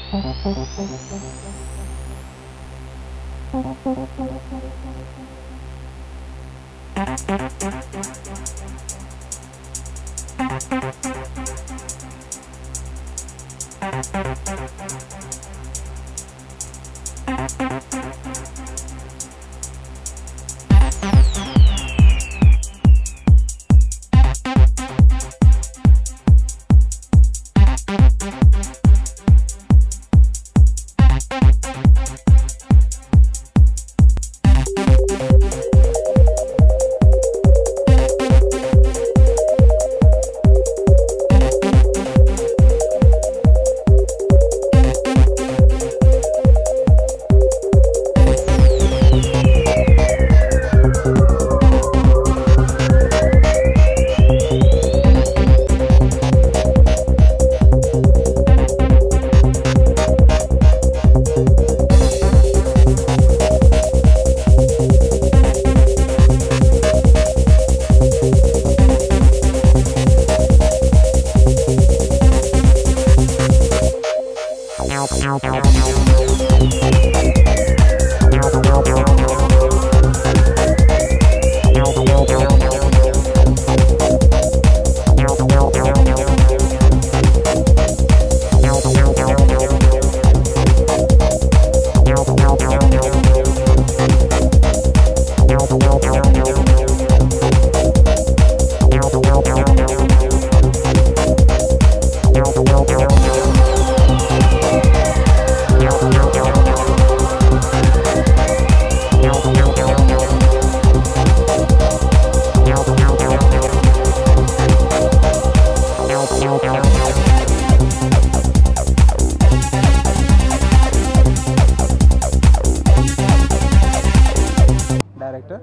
director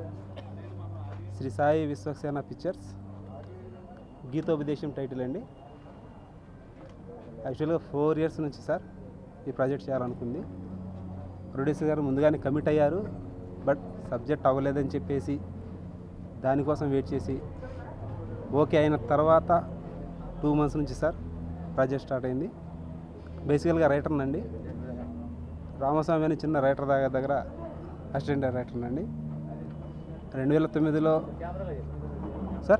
Sri Sai Vishwaksena pictures Geethopadesam title అండి యాక్చువల్గా four years నుంచి సార్ ఈ ప్రాజెక్ట్ చేయాలనుకుంది ప్రొడ్యూసర్ గారు ముందుగానే కమిట్ అయ్యారు బట్ సబ్జెక్ట్ అవ్వలేదని చెప్పేసి దానికోసం వెయిట్ చేసి ఓకే అయిన తర్వాత టూ మంత్స్ నుంచి సార్ ప్రాజెక్ట్ స్టార్ట్ అయింది బేసికల్గా రైటర్ అండి రామస్వామి అని చిన్న రైటర్ దగ్గర దగ్గర అసిస్టెంట్ డైరెక్టర్ అండి రెండు వేల తొమ్మిదిలో సార్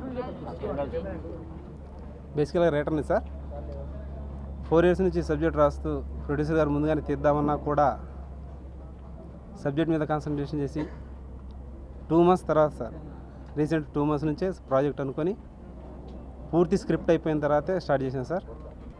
బేసికల్గా రైటర్ని సార్ ఫోర్ ఇయర్స్ నుంచి సబ్జెక్ట్ రాస్తూ ప్రొడ్యూసర్ గారు ముందుగానే తీద్దామన్నా కూడా సబ్జెక్ట్ మీద కాన్సన్ట్రేషన్ చేసి టూ మంత్స్ తర్వాత సార్ రీసెంట్ టూ మంత్స్ నుంచే ప్రాజెక్ట్ అనుకొని పూర్తి స్క్రిప్ట్ అయిపోయిన తర్వాతే స్టార్ట్ చేశాను సార్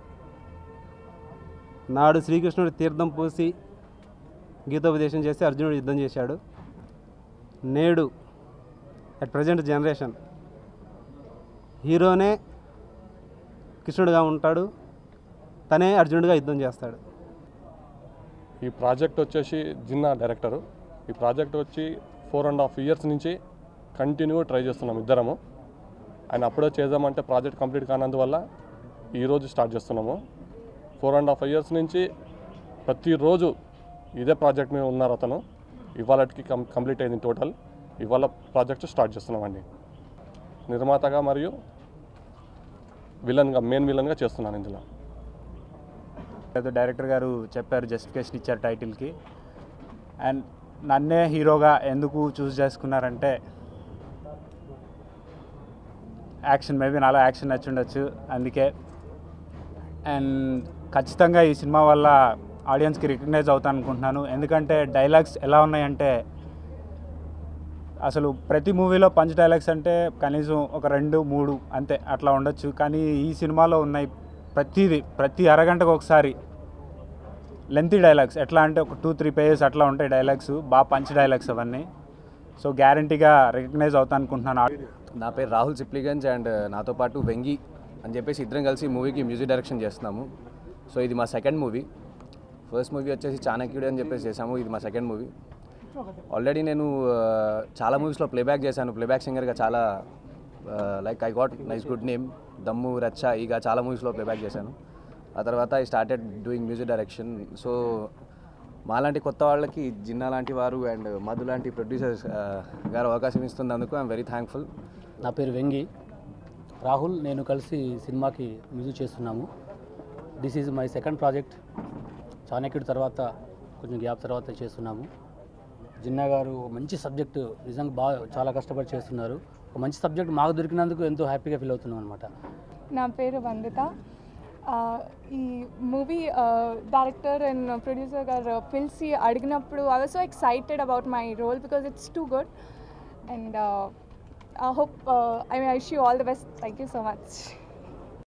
నాడు శ్రీకృష్ణుడు తీర్థం పూసి గీతోపదేశం చేసి అర్జునుడు యుద్ధం చేశాడు నేడు అట్ ప్రజెంట్ జనరేషన్ హీరోనే కృష్ణుడిగా ఉంటాడు తనే అర్జునుడిగా యుద్ధం చేస్తాడు ఈ ప్రాజెక్ట్ వచ్చేసి జిన్నా డైరెక్టరు ఈ ప్రాజెక్ట్ వచ్చి ఫోర్ అండ్ హాఫ్ ఇయర్స్ నుంచి కంటిన్యూ ట్రై చేస్తున్నాం ఇద్దరము ఆయన అప్పుడే చేద్దామంటే ప్రాజెక్ట్ కంప్లీట్ కానందువల్ల ఈరోజు స్టార్ట్ చేస్తున్నాము ఫోర్ అండ్ హాఫ్ ఇయర్స్ నుంచి ప్రతిరోజు ఇదే ప్రాజెక్ట్ మీద ఉన్నారు అతను ఇవాళకి కం కంప్లీట్ అయింది టోటల్ ఇవాళ ప్రాజెక్ట్ స్టార్ట్ చేస్తున్నామండి నిర్మాతగా మరియు విలన్గా మెయిన్ విలన్గా చేస్తున్నాను ఇందులో ఏదో డైరెక్టర్ గారు చెప్పారు జస్టిఫికేషన్ ఇచ్చారు టైటిల్కి అండ్ నన్నే హీరోగా ఎందుకు చూస్ చేసుకున్నారంటే యాక్షన్ మేబీ నాలో యాక్షన్ నచ్చి ఉండొచ్చు అందుకే అండ్ ఖచ్చితంగా ఈ సినిమా వల్ల ఆడియన్స్కి రికగ్నైజ్ అవుతాను అనుకుంటున్నాను ఎందుకంటే డైలాగ్స్ ఎలా ఉన్నాయంటే అసలు ప్రతి మూవీలో పంచ్ డైలాగ్స్ అంటే కనీసం ఒక రెండు మూడు అంతే అట్లా ఉండొచ్చు కానీ ఈ సినిమాలో ఉన్నాయి ప్రతిదీ ప్రతి అరగంటకు ఒకసారి లెంతీ డైలాగ్స్ ఎట్లా అంటే ఒక టూ త్రీ పేజెస్ అట్లా ఉంటాయి డైలాగ్స్ బాగా పంచ్ డైలాగ్స్ అవన్నీ సో గ్యారంటీగా రికగ్నైజ్ అవుతాను అనుకుంటున్నాను నా పేరు రాహుల్ సిప్లిగంజ్ అండ్ నాతో పాటు వెంగి అని చెప్పేసి ఇద్దరం కలిసి మూవీకి మ్యూజిక్ డైరెక్షన్ చేస్తున్నాము సో ఇది మా సెకండ్ మూవీ ఫస్ట్ మూవీ వచ్చేసి చాణక్యుడు అని చెప్పేసి చేసాము ఇది మా సెకండ్ మూవీ ఆల్రెడీ నేను ఆ, చాలా మూవీస్లో ప్లేబ్యాక్ చేశాను ప్లేబ్యాక్ సింగర్గా చాలా like I got nice good name Dammu Racha ఇక చాలా మూవీస్లో ప్లేబ్యాక్ చేశాను ఆ తర్వాత I started doing music direction so మాలాంటి కొత్త వాళ్ళకి జిన్నా లాంటి వారు అండ్ మధు లాంటి ప్రొడ్యూసర్స్ గారు అవకాశం ఇస్తున్నందుకు ఐఎమ్ వెరీ థ్యాంక్ఫుల్ నా పేరు వెంగి రాహుల్ నేను కలిసి సినిమాకి మ్యూజిక్ చేస్తున్నాము this is my second project చాణక్యుడి తర్వాత కొంచెం గ్యాప్ తర్వాత చేస్తున్నాము జిన్నా గారు మంచి సబ్జెక్టు నిజంగా బాగా చాలా కష్టపడి చేస్తున్నారు ఒక మంచి సబ్జెక్ట్ మాకు దొరికినందుకు ఎంతో హ్యాపీగా ఫీల్ అవుతున్నాం అనమాట నా పేరు వందిత ఆ, ఈ మూవీ డైరెక్టర్ అండ్ ప్రొడ్యూసర్ గారు పిలిచి అడిగినప్పుడు I was so excited about my role because it's too good and I hope I I show all the best thank you so much